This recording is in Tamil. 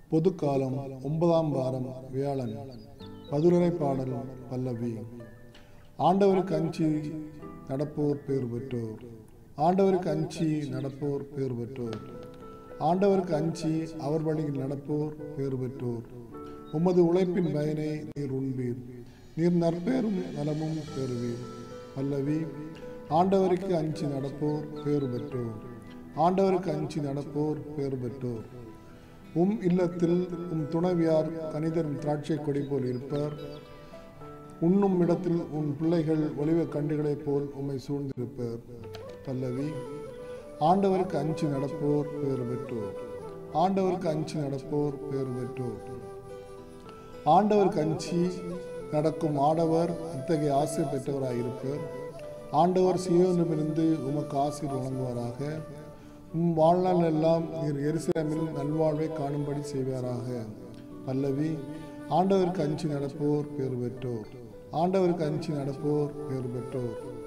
பொதுக்காலம் ஒன்பதாம் வாரம் வியாழன் மதுரை பாடல் பல்லவி ஆண்டவருக்கு அஞ்சி நடப்போர் பேர் பெற்றோர் ஆண்டவருக்கு அஞ்சி நடப்போர் பேர் பெற்றோர் ஆண்டவருக்கு அஞ்சி அவர் வழியில் நடப்போர் பேர் பெற்றோர் உமது உழைப்பின் பயனை நீர் உண்பீர் நீர் நற்பேரும் நலமும் பெறுவீர் பல்லவி ஆண்டவருக்கு அஞ்சி நடப்போர் பேர் பெற்றோர் ஆண்டவருக்கு அஞ்சி நடப்போர் பேர் பெற்றோர் உம் இல்லத்தில் உம் துணைவியார் கனிதரும் திராட்சை கொடி போல் இருப்பார் உண்ணும் இடத்தில் உன் பிள்ளைகள் ஒளிவ கண்டுகளைப் போல் உம்மை சூழ்ந்திருப்பர் பல்லவி ஆண்டவருக்கு அஞ்சி நடப்போர் பேறு பெற்றோர் ஆண்டவருக்கு அஞ்சி நடப்போர் பேறு பெற்றோர் ஆண்டவருக்கு அஞ்சி நடக்கும் ஆடவர் அத்தகைய ஆசை பெற்றவராயிருப்பர் ஆண்டவர் சியோனிலிருந்து உமக்கு ஆசீர் வழங்குவாராக உம் வாழ்நாள் எல்லாம் நீர் எருசலேமில் நல்வாழ்வை காணும்படி செய்வாராக பல்லவி ஆண்டவருக்கு அஞ்சி நடப்போர் பேறு பெற்றோர் ஆண்டவருக்கு அஞ்சி நடப்போர் பேறு பெற்றோர்